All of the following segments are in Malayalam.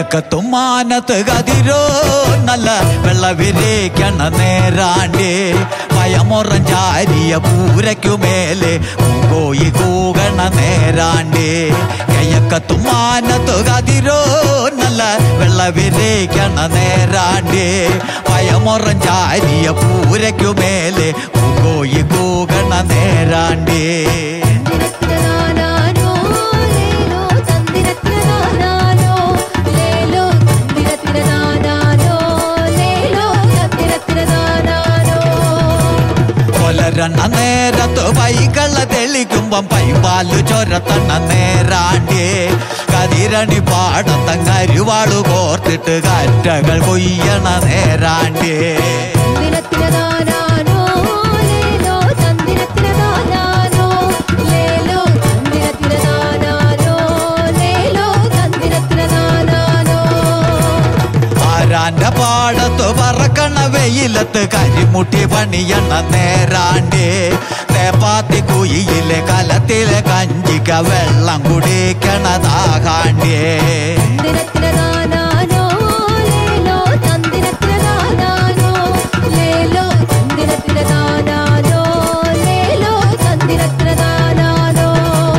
കിഴക്കത്തും മാനത്ത് കതിരോ നല്ല വെള്ളവിരേക്കണ നേരാണ്ടേ പയമൊറം ചാരിയ പൂരയ്ക്കുമേലെ പൂങ്കോയി കൂകണ നേരാണ്ടേ കിഴക്കത്തും മാനത്ത് കതിരോ നല്ല വെള്ളവിരേക്കണ നേരാണ്ടേ പയമൊറം ചാരിയ പൂരയ്ക്കുമേലെ പൂങ്കോയി കൂകണ നേരാണ്ടേ തിരത്തിരനാനാനോ, ലേലോ, തന്തിരത്തിരനാനാനോ, ലേലോ, തന്തിരത്തിരനാനാനോ, ലേലോ, തന്തിരത്തിരനാനാനോ. കൊലരണ നേരത്ത് പൈകള തെളിക്കുമ്പം പൈപാലു ചൊരത്തണ നേരാണ്ടേ കതിരണി പാടത്തങ്ങരുവാളു കോർത്തിട്ട് കാറ്റകൾ കൊയ്യണ നേരാണ്ടേ തന്തിരത്തിരനാനാനോ, ലേലോ, തന്തിരത്തിരനാനാനോ, ലേലോ, തന്തിരത്തിരനാനാനോ, ലേലോ, തന്തിരത്തിരനാനാനോ. ആരാന്റെ പാടത്ത് പറക്കണ വെയിലത്ത് കരിമുട്ടി പണിയണ നേരാണ്ടേ തേപ്പാത്തി കുയിലെ കലത്തിലെ കഞ്ചിക്ക വെള്ളം കുടിക്കണതാകാണ്ടേ തന്തിരത്തിരനാനാനോ, ലേലോ, തന്തിരത്തിരനാനാനോ, ലേലോ, തന്തിരത്തിരനാനാനോ, ലേലോ, തന്തിരത്തിരനാനാനോ.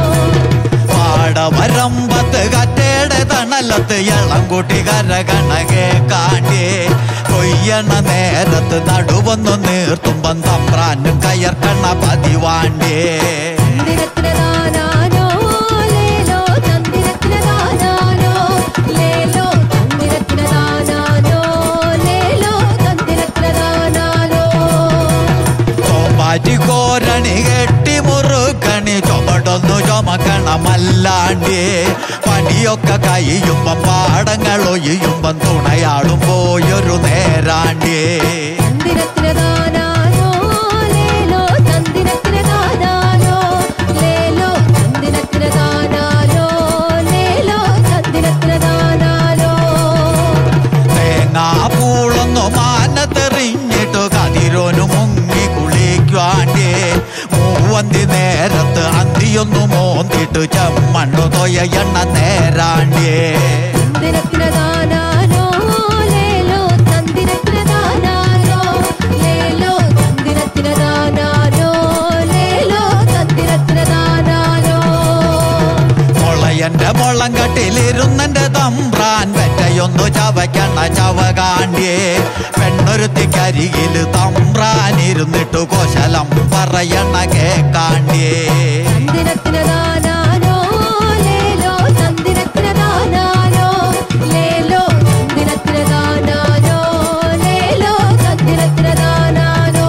പാടവരമ്പത്ത് കറ്റയുടെ തണലത്ത് ഇളം കൂട്ടി കരകണ കേക്കാണ്ടേ കൊയ്യണ നേരത്ത് നടുവൊന്നു നീർത്തുമ്പം തമ്പ്രാനും കയർക്കണ പതിവാണ്ടേ തന്തിരത്തിരനാനാനോ, ലേലോ, തന്തിരത്തിരനാനാനോ, ലേലോ, തന്തിരത്തിരനാനാനോ, ലേലോ, തന്തിരത്തിരനാനാനോ. തോമ്പാറ്റി കോരണി കെട്ടി മുറുക്കണി ചുമടൊന്നു ചുമക്കണമല്ലാണ്ടേ പണിയൊക്കെ കഴിയുമ്പം പാടങ്ങൾ ഒയ്യുമ്പം തുണയാടും പോയൊരു നേരാണ്ടേ തന്തിരത്തിരനാനാനോ, ലേലോ, തന്തിരത്തിരനാനാനോ, ലേലോ, തന്തിരത്തിരനാനാനോ, ലേലോ, തന്തിരത്തിരനാനാനോ. തേങ്ങാ പൂളൊന്നു മാനത്തെറിഞ്ഞിട്ടു കതിരോനു മുങ്ങി കുളിക്കുവാണ്ടേ മൂവന്തി നേരത്ത് അന്തിയൊന്നു മോന്തിട്ട് ചെമ്മണ്ണു തൊയയണ്ണ നേരാണ്ടേ തന്തിരത്തിരനാനാനോ, ലേലോ, തന്തിരത്തിരനാനാനോ, ലേലോ, തന്തിരത്തിരനാനാനോ, ലേലോ, തന്തിരത്തിരനാനാനോ. മുളയന്റെ മുളം കട്ടിലിരുന്നെന്റെ തമ്പ്രാൻ വെറ്റയൊന്നു ചവയ്ക്കണ ചവകാണ്ടിയേ പെണ്ണൊരുത്തിക്കരികില് തമ്പ്രാൻ ഇരുന്നിട്ടു കോശലം പറയണ കേക്കാണ്ടിയേ തന്തിരത്തിരനാനാനോ, ലേലോ, തന്തിരത്തിരനാനാനോ, ലേലോ, തന്തിരത്തിരനാനാനോ, ലേലോ, തന്തിരത്തിരനാനാനോ.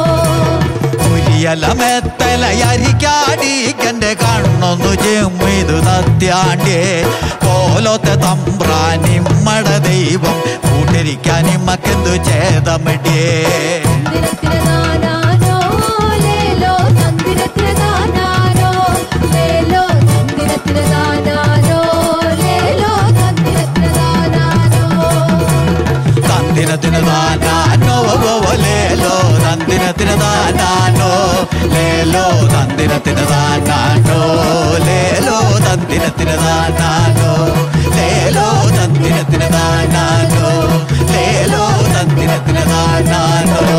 കുരിയലമെത്തലയരിക്കാടിക്കന്റെ കണ്ണൊന്നു ചെമ്മിതു തത്യാണ്ടേ പോലത്തെ തമ്പ്രാനിമ്മട ദൈവം കൂട്ടിരിക്കാനിമ്മക്കെന്തു ചേതമിടിയേ തന്തിരത്തിരനാനാനോ, ലേലോ, തന്തിരത്തിരനാനാനോ, ലേലോ, തന്തിരത്തിരനാനാനോ, ലേലോ, തന്തിരത്തിരനാനാനോ. തന്തിനത്തിന് താനാനോ ലേലോ തന്തിനത്തിന് താനാനോ ലേലോ തന്തിനത്തിന് താനാനോ ലേലോ തന്തിനത്തിന് താനാനോ ലേലോ തന്തിനത്തിന് താനാനോ ലേലോ തന്തിനത്തിന് താനാനോ